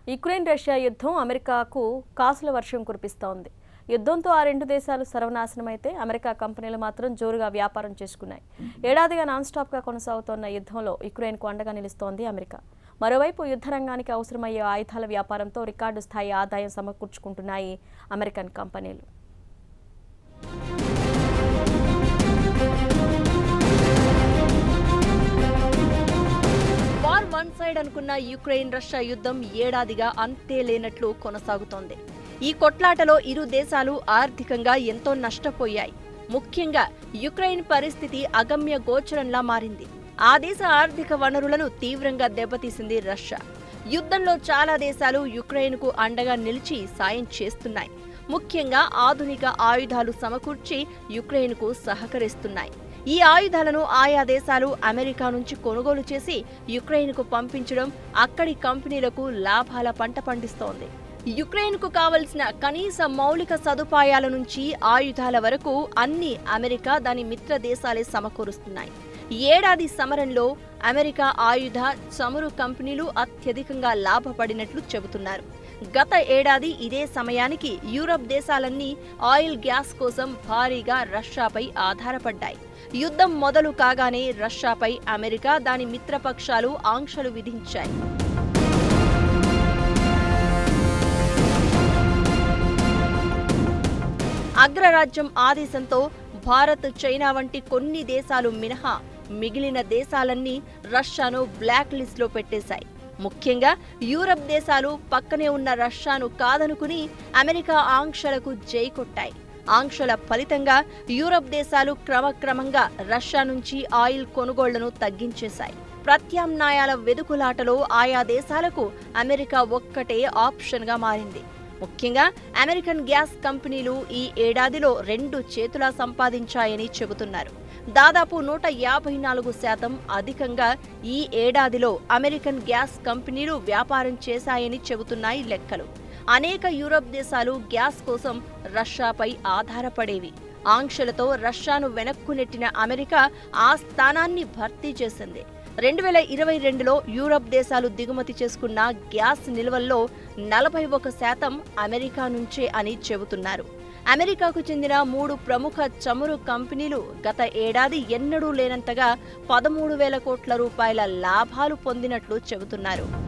Ukraine Russia యుద్ధం అమెరికాకు కాసుల వర్షం కురిపిస్తోంది యుద్ధంతో ఆ రెండు దేశాలు సర్వనాశనమైతే అమెరికా కంపెనీలు మాత్రం జోరుగా వ్యాపారం చేసుకున్నాయి ఏడాదిగా నాన్ స్టాప్గా కొనసాగుతోన్న యుద్ధంలో యుక్రెయిన్కు అండగా నిలుస్తోంది అమెరికా మరోవైపు యుద్ధ రంగానికి అవసరమయ్యే ఆయుధాల వ్యాపారంతో రికార్డు స్థాయి ఆదాయం సమకూర్చుకుంటున్నాయి అమెరికన్ కంపెనీలు వార్ వన్ సైడ్ అనుకున్న యుక్రెయిన్ రష్యా యుద్ధం ఏడాదిగా అంతే లేనట్లు కొనసాగుతోంది ఈ కొట్లాటలో ఇరు దేశాలు ఆర్థికంగా ఎంతో నష్టపోయాయి ముఖ్యంగా యుక్రెయిన్ పరిస్థితి అగమ్య గోచరంలా మారింది ఆ దేశ ఆర్థిక వనరులను తీవ్రంగా దెబ్బతీసింది రష్యా యుద్ధంలో చాలా దేశాలు యుక్రెయిన్కు అండగా నిలిచి సాయం చేస్తున్నాయి ముఖ్యంగా ఆధునిక ఆయుధాలు సమకూర్చి యుక్రెయిన్కు సహకరిస్తున్నాయి ఈ ఆయుధాలను ఆయా దేశాలు అమెరికా నుంచి కొనుగోలు చేసి యుక్రెయిన్కు పంపించడం అక్కడి కంపెనీలకు లాభాల పంట పండిస్తోంది యుక్రెయిన్కు కావలసిన కనీస మౌలిక సదుపాయాల నుంచి ఆయుధాల వరకు అన్ని అమెరికా దాని మిత్ర దేశాలే సమకూరుస్తున్నాయి ఏడాది సమరంలో అమెరికా ఆయుధ చమురు కంపెనీలు అత్యధికంగా లాభపడినట్లు చెబుతున్నారు గత ఏడాది ఇదే సమయానికి యూరప్ దేశాలన్నీ ఆయిల్ గ్యాస్ కోసం భారీగా రష్యాపై ఆధారపడ్డాయి యుద్ధం మొదలు కాగానే రష్యాపై అమెరికా దాని మిత్రపక్షాలు ఆంక్షలు విధించాయి అగ్రరాజ్యం ఆదేశంతో భారత్ చైనా వంటి కొన్ని దేశాలు మినహా మిగిలిన దేశాలన్నీ రష్యాను బ్లాక్ లిస్ట్లో పెట్టేశాయి ముఖ్యంగా యూరప్ దేశాలు పక్కనే ఉన్న రష్యాను కాదనుకుని అమెరికా ఆంక్షలకు జై కొట్టాయి ఆంక్షల ఫలితంగా యూరప్ దేశాలు క్రమక్రమంగా రష్యా నుంచి ఆయిల్ కొనుగోళ్లను తగ్గించేశాయి ప్రత్యామ్నాయాల వెదుకులాటలో ఆయా దేశాలకు అమెరికా ఒక్కటే ఆప్షన్గా మారింది ముఖ్యంగా అమెరికన్ గ్యాస్ కంపెనీలు ఈ ఏడాదిలో రెండు చేతులా సంపాదించాయని చెబుతున్నారు దాదాపు నూట యాభై నాలుగు శాతం అధికంగా ఈ ఏడాదిలో అమెరికన్ గ్యాస్ కంపెనీలు వ్యాపారం చేశాయని చెబుతున్నాయి లెక్కలు అనేక యూరప్ దేశాలు గ్యాస్ కోసం రష్యాపై ఆధారపడేవి ఆంక్షలతో రష్యాను వెనక్కు నెట్టిన అమెరికా ఆ స్థానాన్ని భర్తీ చేసింది రెండు వేల ఇరవై రెండులో యూరప్ దేశాలు దిగుమతి చేసుకున్న గ్యాస్ నిల్వల్లో నలభై ఒక శాతం అమెరికా నుంచే అని చెబుతున్నారు అమెరికాకు చెందిన మూడు ప్రముఖ చమురు కంపెనీలు గత ఏడాది ఎన్నడూ లేనంతగా పదమూడు వేల కోట్ల రూపాయల లాభాలు పొందినట్లు చెబుతున్నారు